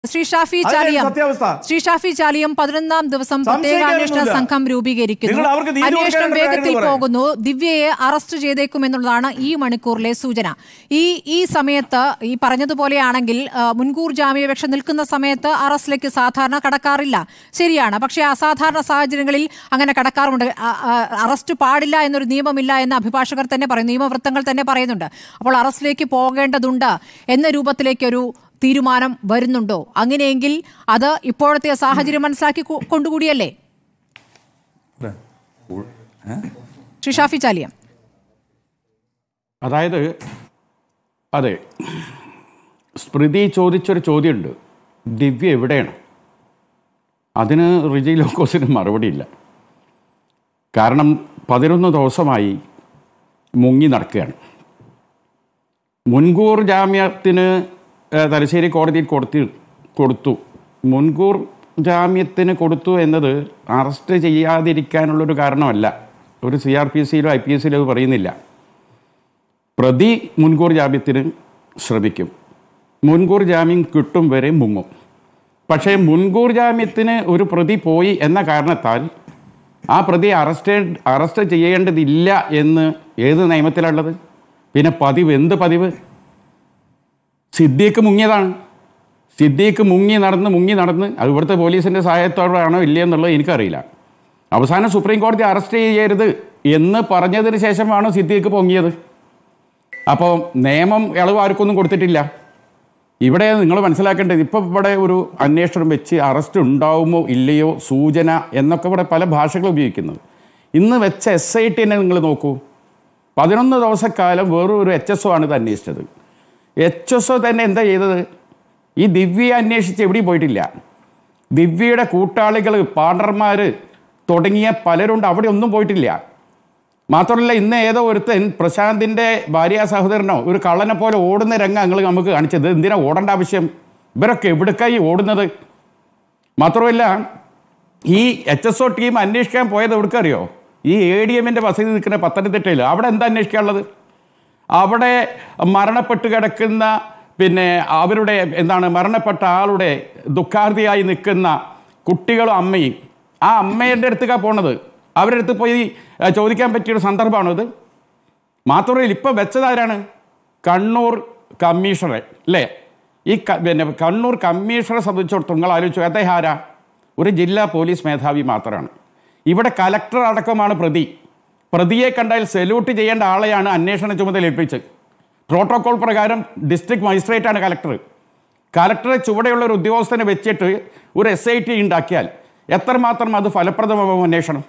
ശ്രീ ഷാഫി അതല്ലേ ചാലിയം സത്യാവസ്ഥ? ശ്രീ ഷാഫി ചാലിയം പതിനൊന്നാം ദിവസം സംശയിക്കാനൊന്നുമില്ല. പ്രത്യേകാന്വേഷണ സംഘം രൂപീകരിക്കുന്നു നിങ്ങൾ അവർക്ക് നീതി അന്വേഷണം കൊടുക്കേണ്ട വേഗത്തിൽ കാര്യങ്ങൾ പറയ്. പോകുന്നു ദിവ്യയെ അറസ്റ്റ് ചെയ്തേക്കുമെന്നുള്ളതാണ് ഈ മണിക്കൂറിലെ സൂചന ഈ ഈ സമയത്ത് ഈ പറഞ്ഞതുപോലെയാണെങ്കിൽ ആ, മുൻകൂർ ജാമ്യാപേക്ഷ നിൽക്കുന്ന സമയത്ത് അറസ്റ്റിലേക്ക് സാധാരണ കടക്കാറില്ല ശരിയാണ് പക്ഷേ അസാധാരണ സാഹചര്യങ്ങളിൽ അങ്ങനെ കടക്കാറുമുണ്ട് ആ, ആ, അറസ്റ്റ് പാടില്ല എന്നൊരു നിയമമില്ല എന്ന് അഭിഭാഷകർ തന്നെ പറയുന്നു നിയമവൃത്തങ്ങൾ തന്നെ പറയുന്നുണ്ട് അപ്പോൾ അറസ്റ്റിലേക്ക് പോകേണ്ടതുണ്ട് എന്ന രൂപത്തിലേക്ക് ഒരു തീരുമാനം വരുന്നുണ്ടോ അങ്ങനെയെങ്കിൽ അത് ഇപ്പോഴത്തെ സാഹചര്യം മനസ്സിലാക്കി കൊ- കൊണ്ടുകൂടിയല്ലേ ശ്രീ ഷാഫി ചാലിയം അതായത് അതെ സ്മൃതി ചോദിച്ചൊരു ചോദ്യമുണ്ട് ദിവ്യ എവിടെയാണ് അതിന് റിജി ലോക്കോസിന് മറുപടിയില്ല കാരണം പതിനൊന്ന് ദിവസമായി മുങ്ങി നടക്കുകയാണ് മുൻകൂർ ജാമ്യത്തിന് ഏഹ്, തലശ്ശേരി കോടതിയിൽ കൊടുത്തി കൊടുത്തു മുൻകൂർ ജാമ്യത്തിന് കൊടുത്തു എന്നത് അറസ്റ്റ് ചെയ്യാതിരിക്കാനുള്ളൊരു കാരണമല്ല ഒരു സി ആർ പി സിയിലോ ഐ പി എസിലോ പറയുന്നില്ല പ്രതി മുൻകൂർ ജാമ്യത്തിന് ശ്രമിക്കും മുൻകൂർ ജാമ്യം കിട്ടും വരെ മുങ്ങും പക്ഷേ മുൻകൂർ ജാമ്യത്തിന് ഒരു പ്രതി പോയി എന്ന കാരണത്താൽ ആ പ്രതി അറസ്റ്റ് അറസ്റ്റ് ചെയ്യേണ്ടതില്ല എന്ന് ഏത് നിയമത്തിലുള്ളത് പിന്നെ പതിവ് എന്ത് പതിവ് സിദ്ദീഖ് മുങ്ങിയതാണ് സിദ്ദീഖ് മുങ്ങി നടന്ന് മുങ്ങി നടന്ന് അത് ഇവിടുത്തെ പോലീസിൻ്റെ സഹായത്തോടാണോ ഇല്ലേ എന്നുള്ളത് എനിക്കറിയില്ല അവസാനം സുപ്രീം കോടതി അറസ്റ്റ് ചെയ്യരുത് എന്ന് പറഞ്ഞതിന് ശേഷമാണ് സിദ്ദീഖ് പൊങ്ങിയത് അപ്പോൾ നിയമം ഇളവ് ആർക്കൊന്നും കൊടുത്തിട്ടില്ല ഇവിടെ നിങ്ങൾ മനസ്സിലാക്കേണ്ടത് ഇപ്പം ഇവിടെ ഒരു അന്വേഷണം വെച്ച് അറസ്റ്റ് ഉണ്ടാവുമോ ഇല്ലയോ സൂചന എന്നൊക്കെ ഇവിടെ പല ഭാഷകൾ ഉപയോഗിക്കുന്നത് ഇന്ന് വെച്ച എസ് ഐ ടി തന്നെ നിങ്ങൾ നോക്കൂ പതിനൊന്ന് ദിവസക്കാലം വേറൊരു ഒരു എച്ച് എസ് ഒ ആണ് ഇത് അന്വേഷിച്ചത് എച്ച് എസ് ഒ തന്നെ എന്താ ചെയ്തത് ഈ ദിവ്യയെ അന്വേഷിച്ച് എവിടെയും പോയിട്ടില്ല ദിവ്യയുടെ കൂട്ടാളികൾ പാർട്ണർമാർ തുടങ്ങിയ പലരുണ്ട് അവിടെ ഒന്നും പോയിട്ടില്ല മാത്രമല്ല ഇന്ന് ഏതോ ഒരുത്തൻ പ്രശാന്തിൻ്റെ ഭാര്യ സഹോദരനോ ഒരു കള്ളനെ പോലെ ഓടുന്ന രംഗം ഞങ്ങൾ നമുക്ക് കാണിച്ചത് എന്തിനാ ഓടേണ്ട ആവശ്യം ഇവരൊക്കെ എവിടേക്കായി ഓടുന്നത് മാത്രമല്ല ഈ എച്ച് എസ് ഒ ടീം അന്വേഷിക്കാൻ പോയത് എവിടേക്കറിയോ ഈ എ ഡി എമ്മിൻ്റെ വസതി നിൽക്കുന്ന പത്തനംതിട്ടയിൽ അവിടെ എന്താ അന്വേഷിക്കാനുള്ളത് അവിടെ മരണപ്പെട്ട് കിടക്കുന്ന പിന്നെ അവരുടെ എന്താണ് മരണപ്പെട്ട ആളുടെ ദുഃഖാർത്തിയായി നിൽക്കുന്ന കുട്ടികളും അമ്മയും ആ അമ്മയുടെ അടുത്തേക്കാണ് പോണത് അവരുടെ അടുത്ത് പോയി ആ, ചോദിക്കാൻ പറ്റിയൊരു സന്ദർഭമാണോ ഇത് മാത്രമല്ല ഇപ്പം വെച്ചതാരാണ് കണ്ണൂർ കമ്മീഷണറെ അല്ലേ ഈ ക- പിന്നെ കണ്ണൂർ കമ്മീഷണറെ സംബന്ധിച്ചിടത്തോളം നിങ്ങൾ ആലോചിച്ചു അദ്ദേഹം ആരാ ഒരു ജില്ലാ പോലീസ് മേധാവി മാത്രമാണ് ഇവിടെ കലക്ടർ അടക്കമാണ് പ്രതി പ്രതിയെ കണ്ടാൽ സല്യൂട്ട് ചെയ്യേണ്ട ആളെയാണ് അന്വേഷണ ചുമതല ഏൽപ്പിച്ചത് പ്രോട്ടോകോൾ പ്രകാരം ഡിസ്ട്രിക്ട് മജിസ്ട്രേറ്റാണ് കലക്ടർ കലക്ടറെ ചുവടെയുള്ള ഒരു ഉദ്യോഗസ്ഥനെ വെച്ചിട്ട് ഒരു എസ് ഐ ടി ഉണ്ടാക്കിയാൽ എത്രമാത്രം അത് ഫലപ്രദമാകും അന്വേഷണം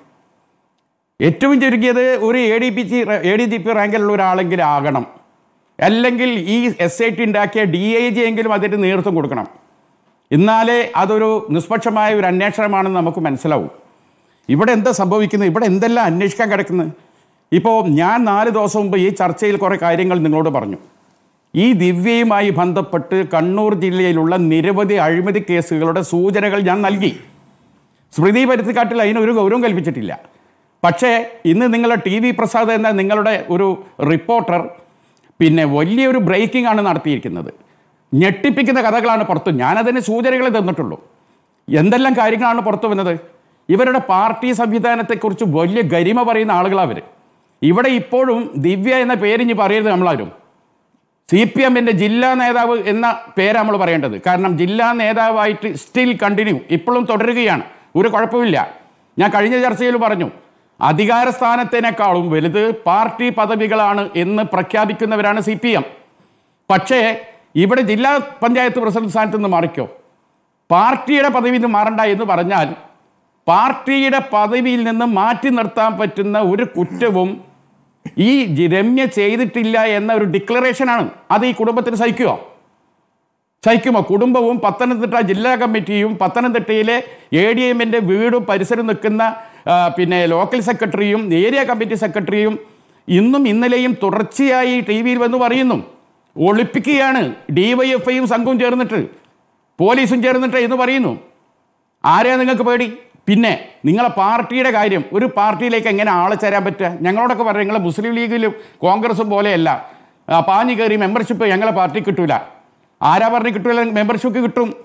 ഏറ്റവും ചുരുങ്ങിയത് ഒരു A D G P A D G P റാങ്കിലുള്ള ഒരാളെങ്കിലും ആകണം അല്ലെങ്കിൽ ഈ എസ് ഐ ടി ഉണ്ടാക്കിയ ഡി ഐ ജി എങ്കിലും അതിന് നേതൃത്വം കൊടുക്കണം എന്നാലേ അതൊരു നിഷ്പക്ഷമായ ഒരു അന്വേഷണമാണെന്ന് നമുക്ക് മനസ്സിലാവും ഇവിടെ എന്താ സംഭവിക്കുന്നത് ഇവിടെ എന്തെല്ലാം അന്വേഷിക്കാൻ കിടക്കുന്നത് ഇപ്പോൾ ഞാൻ നാല് ദിവസം മുമ്പ് ഈ ചർച്ചയിൽ കുറേ കാര്യങ്ങൾ നിങ്ങളോട് പറഞ്ഞു ഈ ദിവ്യയുമായി ബന്ധപ്പെട്ട് കണ്ണൂർ ജില്ലയിലുള്ള നിരവധി അഴിമതി കേസുകളുടെ സൂചനകൾ ഞാൻ നൽകി സ്മൃതി പരുത്തിക്കാട്ടിൽ അതിനൊരു ഗൗരവം കൽപ്പിച്ചിട്ടില്ല പക്ഷേ ഇന്ന് നിങ്ങളുടെ ടി വി പ്രസാദ് എന്ന നിങ്ങളുടെ ഒരു റിപ്പോർട്ടർ പിന്നെ വലിയൊരു ബ്രേക്കിംഗ് ആണ് നടത്തിയിരിക്കുന്നത് ഞെട്ടിപ്പിക്കുന്ന കഥകളാണ് പുറത്ത് ഞാനതിന് സൂചനകൾ തന്നിട്ടുള്ളൂ എന്തെല്ലാം കാര്യങ്ങളാണ് പുറത്തു വന്നത് ഇവരുടെ പാർട്ടി സംവിധാനത്തെക്കുറിച്ച് വലിയ ഗരിമ പറയുന്ന ആളുകളാണ് അവർ ഇവിടെ ഇപ്പോഴും ദിവ്യ എന്ന പേരിഞ്ഞ് പറയരുത് നമ്മളാരും സി പി എമ്മിൻ്റെ ജില്ലാ നേതാവ് എന്ന പേര് നമ്മൾ പറയേണ്ടത് കാരണം ജില്ലാ നേതാവായിട്ട് സ്റ്റിൽ കണ്ടിന്യൂ ഇപ്പോഴും തുടരുകയാണ് ഒരു കുഴപ്പമില്ല ഞാൻ കഴിഞ്ഞ ചർച്ചയിൽ പറഞ്ഞു അധികാര സ്ഥാനത്തിനേക്കാളും വലുത് പാർട്ടി പദവികളാണ് എന്ന് പ്രഖ്യാപിക്കുന്നവരാണ് സി പി എം പക്ഷേ ഇവിടെ ജില്ലാ പഞ്ചായത്ത് പ്രസിഡന്റ് സ്ഥാനത്ത് നിന്ന് മാറിക്കോ പാർട്ടിയുടെ പദവിയിൽ നിന്ന് മാറണ്ട എന്ന് പറഞ്ഞാൽ പാർട്ടിയുടെ പദവിയിൽ നിന്ന് മാറ്റി നിർത്താൻ പറ്റുന്ന ഒരു കുറ്റവും ഈ ജി- രമ്യ ചെയ്തിട്ടില്ല എന്ന ഒരു ഡിക്ലറേഷനാണ് അത് ഈ കുടുംബത്തിന് സഹിക്കുമോ സഹിക്കുമോ കുടുംബവും പത്തനംതിട്ട ജില്ലാ കമ്മിറ്റിയും പത്തനംതിട്ടയിലെ എ ഡി എമ്മിൻ്റെ വീടും പരിസരം നിൽക്കുന്ന ആ, പിന്നെ ലോക്കൽ സെക്രട്ടറിയും ഏരിയ കമ്മിറ്റി സെക്രട്ടറിയും ഇന്നും ഇന്നലെയും തുടർച്ചയായി ടി വിയിൽ വന്ന് പറയുന്നു ഒളിപ്പിക്കുകയാണ് ഡിവൈഎഫ്ഐയും സംഘവും ചേർന്നിട്ട് പോലീസും ചേർന്നിട്ട് എന്ന് പറയുന്നു ആരെയാ നിങ്ങൾക്ക് പേടി പിന്നെ നിങ്ങളെ പാർട്ടിയുടെ കാര്യം ഒരു പാർട്ടിയിലേക്ക് എങ്ങനെ ആളെ ചേരാൻ പറ്റുക ഞങ്ങളോടൊക്കെ പറയും നിങ്ങൾ മുസ്ലിം ലീഗിലും കോൺഗ്രസും പോലെയല്ല ആ, പാഞ്ഞു കയറി മെമ്പർഷിപ്പ് ഞങ്ങളെ പാർട്ടി കിട്ടൂല ആരാ പറഞ്ഞ് കിട്ടൂല മെമ്പർഷിപ്പ് കിട്ടും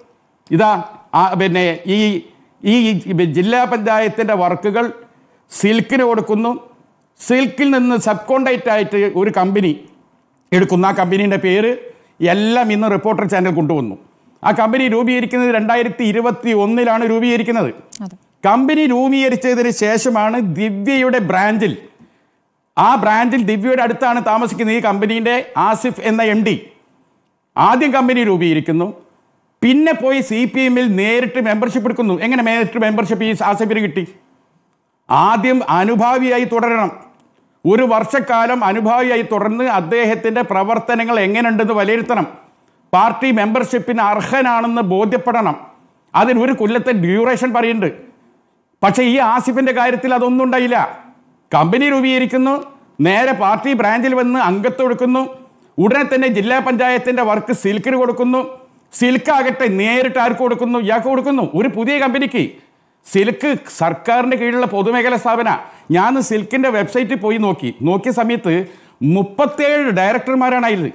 ഇതാ ആ, പിന്നെ ഈ ഈ ജില്ലാ പഞ്ചായത്തിൻ്റെ വർക്കുകൾ സിൽക്കിന് കൊടുക്കുന്നു സിൽക്കിൽ നിന്ന് സബ് കോൺട്രാക്റ്റ് ആയിട്ട് ഒരു കമ്പനി എടുക്കുന്ന ആ കമ്പനീൻ്റെ പേര് എല്ലാം ഇന്ന് റിപ്പോർട്ടർ ചാനൽ കൊണ്ടുവന്നു ആ കമ്പനി രൂപീകരിക്കുന്നത് രണ്ടായിരത്തി ഇരുപത്തി ഒന്നിലാണ് രൂപീകരിക്കുന്നത് അതെ കമ്പനി രൂപീകരിച്ചതിന് ശേഷമാണ് ദിവ്യയുടെ ബ്രാഞ്ചിൽ ആ ബ്രാഞ്ചിൽ ദിവ്യയുടെ അടുത്താണ് താമസിക്കുന്നത് ഈ കമ്പനീൻ്റെ ആസിഫ് എന്ന എം ഡി ആദ്യം കമ്പനി രൂപീകരിക്കുന്നു പിന്നെ പോയി സി പി എമ്മിൽ നേരിട്ട് മെമ്പർഷിപ്പ് എടുക്കുന്നു എങ്ങനെ നേരിട്ട് മെമ്പർഷിപ്പ് ഈ ആസിഫിന് കിട്ടി ആദ്യം അനുഭാവിയായി തുടരണം ഒരു വർഷക്കാലം അനുഭാവിയായി തുടർന്ന് അദ്ദേഹത്തിൻ്റെ പ്രവർത്തനങ്ങൾ എങ്ങനെയുണ്ടെന്ന് വിലയിരുത്തണം പാർട്ടി മെമ്പർഷിപ്പിന് അർഹനാണെന്ന് ബോധ്യപ്പെടണം അതിന് ഒരു കൊല്ലത്തെ ഡ്യൂറേഷൻ പറയുന്നുണ്ട് പക്ഷേ ഈ ആസിഫിന്റെ കാര്യത്തിൽ അതൊന്നും ഉണ്ടായില്ല കമ്പനി രൂപീകരിക്കുന്നു നേരെ പാർട്ടി ബ്രാഞ്ചിൽ വന്ന് അംഗത്വം എടുക്കുന്നു ഉടനെ തന്നെ ജില്ലാ പഞ്ചായത്തിന്റെ വർക്ക് സിൽക്കിന് കൊടുക്കുന്നു സിൽക്ക് ആകട്ടെ നേരിട്ട് ആർക്ക് കൊടുക്കുന്നു ഇയാൾക്ക് കൊടുക്കുന്നു ഒരു പുതിയ കമ്പനിക്ക് സിൽക്ക് സർക്കാരിന്റെ കീഴിലുള്ള പൊതുമേഖലാ സ്ഥാപന ഞാൻ സിൽക്കിന്റെ വെബ്സൈറ്റിൽ പോയി നോക്കി നോക്കിയ സമയത്ത് മുപ്പത്തേഴ് ഡയറക്ടർമാരാണ് അതിൽ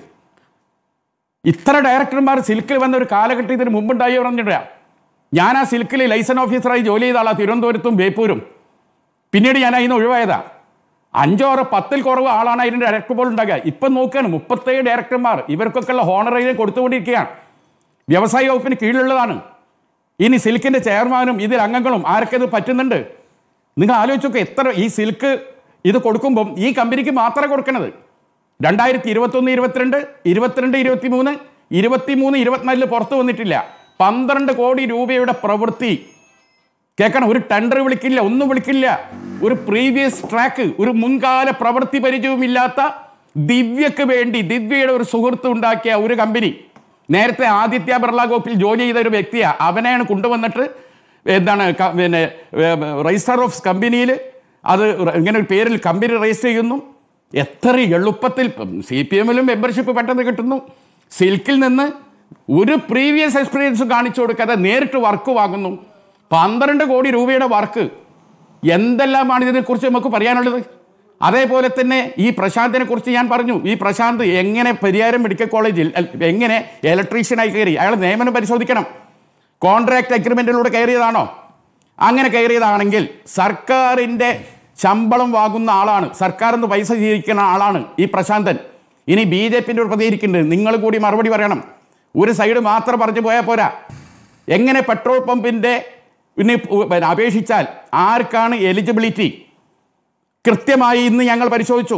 ഇത്ര ഡയറക്ടർമാർ സിൽക്കിൽ വന്ന ഒരു കാലഘട്ടം ഇതിന് മുമ്പുണ്ടായി പറഞ്ഞിട്ടില്ല ഞാൻ ആ സിൽക്കിൽ ലൈസൺ ഓഫീസറായി ജോലി ചെയ്ത ആളാണ് തിരുവനന്തപുരത്തും ബേപ്പൂരും പിന്നീട് ഞാൻ അതിന് ഒഴിവായതാ അഞ്ചോ ആറോ പത്തിൽ കുറവ് ആളാണ് അതിൻ്റെ ഡയറക്ടർ പോലും ഉണ്ടാകുക ഇപ്പം നോക്കുകയാണ് മുപ്പത്തേഴ് ഡയറക്ടർമാർ ഇവർക്കൊക്കെ ഉള്ള ഹോണറേറിയം കൊടുത്തുകൊണ്ടിരിക്കുകയാണ് വ്യവസായ വകുപ്പിന് കീഴിലുള്ളതാണ് ഇനി സിൽക്കിൻ്റെ ചെയർമാനും ഇതിൽ അംഗങ്ങളും ആരൊക്കെ ഇത് പറ്റുന്നുണ്ട് നിങ്ങൾ ആലോചിച്ച് നോക്കുക എത്ര ഈ സിൽക്ക് ഇത് കൊടുക്കുമ്പം ഈ കമ്പനിക്ക് മാത്രമേ കൊടുക്കണത് രണ്ടായിരത്തി ഇരുപത്തൊന്ന് ഇരുപത്തിരണ്ട് ഇരുപത്തിരണ്ട് ഇരുപത്തി മൂന്ന് ഇരുപത്തി മൂന്ന് ഇരുപത്തിനാലില് പുറത്തു വന്നിട്ടില്ല പന്ത്രണ്ട് കോടി രൂപയുടെ പ്രവൃത്തി കേൾക്കണം ഒരു ടെൻഡർ വിളിക്കില്ല ഒന്നും വിളിക്കില്ല ഒരു പ്രീവിയസ് ട്രാക്ക് ഒരു മുൻകാല പ്രവൃത്തി പരിചയവുമില്ലാത്ത ദിവ്യക്ക് വേണ്ടി ദിവ്യയുടെ ഒരു സുഹൃത്ത് ഉണ്ടാക്കിയ ഒരു കമ്പനി നേരത്തെ ആദിത്യ ബിർള ഗ്രൂപ്പിൽ ജോലി ചെയ്ത ഒരു വ്യക്തിയാണ് അവനെയാണ് കൊണ്ടുവന്നിട്ട് എന്താണ് ക- പിന്നെ രജിസ്റ്റർ ഓഫ് കമ്പനിയിൽ അത് ര- ഇങ്ങനെ ഒരു പേരിൽ കമ്പനി രജിസ്റ്റർ ചെയ്യുന്നു എത്ര എളുപ്പത്തിൽ സി പി എമ്മിലും മെമ്പർഷിപ്പ് പെട്ടെന്ന് കിട്ടുന്നു സിൽക്കിൽ നിന്ന് ഒരു പ്രീവിയസ് എക്സ്പീരിയൻസും കാണിച്ചു കൊടുക്കാതെ നേരിട്ട് വർക്ക് വാങ്ങുന്നു പന്ത്രണ്ട് കോടി രൂപയുടെ വർക്ക് എന്തെല്ലാമാണ് ഇതിനെക്കുറിച്ച് നമുക്ക് പറയാനുള്ളത് അതേപോലെ തന്നെ ഈ പ്രശാന്തിനെ കുറിച്ച് ഞാൻ പറഞ്ഞു ഈ പ്രശാന്ത് എങ്ങനെ പരിയാരം മെഡിക്കൽ കോളേജിൽ അൽ- എങ്ങനെ ഇലക്ട്രീഷ്യനായി കയറി അയാൾ നിയമനം പരിശോധിക്കണം കോൺട്രാക്ട് അഗ്രിമെൻറ്റിലൂടെ കയറിയതാണോ അങ്ങനെ കയറിയതാണെങ്കിൽ സർക്കാരിൻ്റെ ശമ്പളം വാങ്ങുന്ന ആളാണ് സർക്കാർ എന്ന് പൈസ ജീവിക്കുന്ന ആളാണ് ഈ പ്രശാന്തൻ ഇനി ബി ജെ പിൻ്റെ ഒരു പ്രതികരിക്കുന്നുണ്ട് നിങ്ങൾ കൂടി മറുപടി പറയണം ഒരു സൈഡ് മാത്രം പറഞ്ഞു പോയാൽ പോരാ എങ്ങനെ പെട്രോൾ പമ്പിൻ്റെ പിന്നെ ഉ- പിന്നെ അപേക്ഷിച്ചാൽ ആർക്കാണ് എലിജിബിലിറ്റി കൃത്യമായി ഇന്ന് ഞങ്ങൾ പരിശോധിച്ചു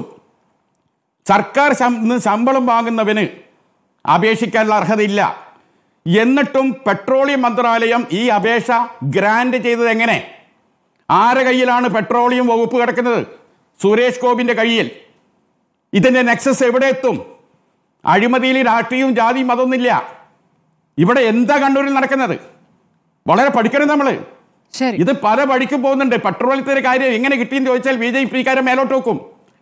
സർക്കാർ ശം- ഇന്ന് ശമ്പളം വാങ്ങുന്നവന് അപേക്ഷിക്കാനുള്ള അർഹതയില്ല എന്നിട്ടും പെട്രോളിയം മന്ത്രാലയം ഈ അപേക്ഷ ഗ്രാൻഡ് ചെയ്തത് എങ്ങനെ ആരെ കയ്യിലാണ് പെട്രോളിയം വകുപ്പ് കിടക്കുന്നത് സുരേഷ് ഗോപിന്റെ കയ്യിൽ ഇതിന്റെ നെക്സസ് എവിടെ എത്തും അഴിമതിയിൽ രാഷ്ട്രീയവും ജാതിയും അതൊന്നുമില്ല ഇവിടെ എന്താ കണ്ണൂരിൽ നടക്കുന്നത് വളരെ പഠിക്കണം നമ്മൾ ശരി ഇത് പല വഴിക്കും പോകുന്നുണ്ട് പെട്രോളിയത്തിന്റെ കാര്യം എങ്ങനെ കിട്ടിയെന്ന് ചോദിച്ചാൽ ബി ജെ പിക്കാരൻ മേലോട്ട് വെക്കും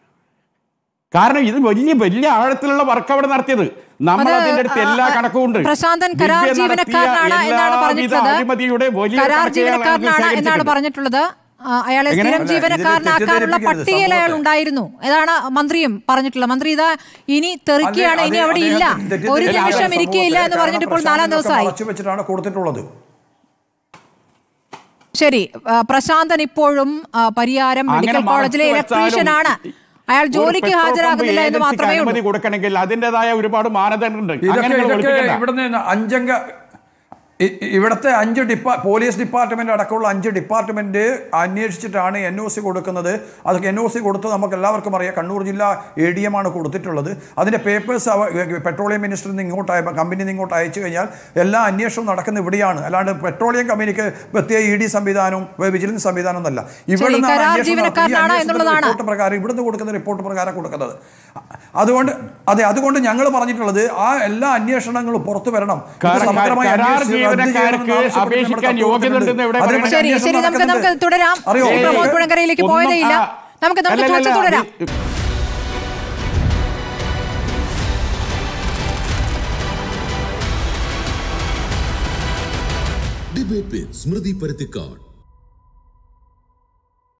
കാരണം ഇത് വലിയ വലിയ ആഴത്തിലുള്ള വർക്ക് അവിടെ നടത്തിയത് നമ്മൾ അത് അതിന്റെ അടുത്ത് എല്ലാ ആ, കണക്കും ഉണ്ട് പ്രശാന്തൻ കരാർ ദിവ്യ നടത്തിയ ജീവനക്കാരനാണ് എന്നാണ് എല്ലാവിധ പറഞ്ഞിട്ടുള്ളത് അഴിമതിയുടെ വലിയ കരാർ കണക്ക് അയാൾ ജീവനക്കാരനാണ് എന്നാണ് ശേഖരിച്ചിട്ടുണ്ട്. പറഞ്ഞിട്ടുള്ളത് ആ, അയാളെ എങ്ങനെ? സ്ഥിരം അല്ല, ജീവനക്കാരനാക്കാനുള്ള ഇതിനെ പട്ടികയിൽ അയാൾ സമൂഹത്തെ. ഉണ്ടായിരുന്നു ഇതാണ് മന്ത്രിയും പറഞ്ഞിട്ടുള്ളത് മന്ത്രി ഇതാ ഇനി തെറിക്കുകയാണ് അതെ, ഇനി അതെ, അവിടെ അദ്ദേഹം ഇല്ല തെറ്റിദ്ധരിച്ച ഒരു ആളാണ് നിമിഷം ഇരിക്കുകയില്ല എന്ന് സമൂഹത്തെ. പറഞ്ഞിട്ട് ഇപ്പോൾ കാരണം നാലാം പ്രശാന്തനൊക്കെ ദിവസമായി മറച്ചു വെച്ചിട്ടാണ് കൊടുത്തിട്ടുള്ളത് ശരി ആ, പ്രശാന്തൻ ഇപ്പോഴും ആ, പരിയാരം അങ്ങനെ മെഡിക്കൽ കോളേജിലെ മറച്ചു വെച്ചാലും ഇലക്ട്രീഷ്യനാണ് അയാൾ ഒരു ജോലിക്ക് പെട്രോൾ പമ്പ് ഹാജരാകുന്നില്ല എന്ന് ഏജൻസിക്ക് മാത്രമേ അനുമതി ഉള്ളൂ കൊടുക്കണമെങ്കിൽ അതിൻ്റെതായ ഒരുപാട് മാനദണ്ഡമുണ്ട് ഇതൊക്കെ അങ്ങനെ നിങ്ങൾ ഇതൊക്കെ ഒളിപ്പിക്കണ്ട. ഇവിടുന്ന് അഞ്ചംഗ ഇ- ഇവിടുത്തെ അഞ്ച് ഡിപ്പാ പോലീസ് ഡിപ്പാർട്ട്മെന്റ് അടക്കമുള്ള അഞ്ച് ഡിപ്പാർട്ട്മെന്റ് അന്വേഷിച്ചിട്ടാണ് എൻ ഒ സി കൊടുക്കുന്നത് അതൊക്കെ എൻ ഒ സി കൊടുത്ത് നമുക്ക് എല്ലാവർക്കും അറിയാം കണ്ണൂർ ജില്ല എ ഡി എം ആണ് കൊടുത്തിട്ടുള്ളത് അതിന്റെ പേപ്പേഴ്സ് പെട്രോളിയം മിനിസ്റ്ററിൽ നിന്ന് ഇങ്ങോട്ട് അയ- കമ്പനിയിൽ നിന്ന് ഇങ്ങോട്ട് അയച്ചു കഴിഞ്ഞാൽ എല്ലാ അന്വേഷണവും നടക്കുന്ന ഇവിടെയാണ് അല്ലാണ്ട് പെട്രോളിയം കമ്പനിക്ക് പ്രത്യേക ഇ ഡി സംവിധാനവും വിജിലൻസ് സംവിധാനം എന്നല്ല ഇവിടുന്ന് കരാർ അന്വേഷണം നടത്തി. ഈ ജീവനക്കാരനാണ് അന്വേഷണത്തിന്റെ എന്നുള്ളതാണ്. റിപ്പോർട്ട് പ്രകാരം ഇവിടുന്ന് കൊടുക്കുന്ന റിപ്പോർട്ട് പ്രകാരം കൊടുക്കുന്നത് അതുകൊണ്ട് അതെ അതുകൊണ്ട് ഞങ്ങൾ പറഞ്ഞിട്ടുള്ളത് ആ എല്ലാ അന്വേഷണങ്ങളും പുറത്തു വരണം ഇത് കരാർ- സമഗ്രമായി കരാർ അന്വേഷിച്ച് റദ്ദ് ജീവനക്കാർക്ക് ചെയ്യണമെന്ന് ആവശ്യപ്പെട്ട് നമ്മുടെ അപേക്ഷിക്കാൻ കത്ത് യോഗ്യതയുണ്ടെന്ന് ഇവിടെ അതിനുവേണ്ടി പറയുന്നത്. ശരി അന്വേഷണം ശരി നമുക്ക് നമുക്ക് നടക്കുന്നുണ്ട്. തുടരാം അറിയോ? ശ്രീ ഏയ്, പ്രമോദ് ഏയ്, പുഴങ്കരയിലേക്ക് ഒന്നും പോയതേ ഇല്ല ആ- നമുക്ക് നമുക്ക് അല്ലല്ലല്ല, ചോദിച്ചു തുടരാം ഇത് ഡിബേറ്റ് വിത്ത് സ്മൃതി പരുത്തിക്കാട്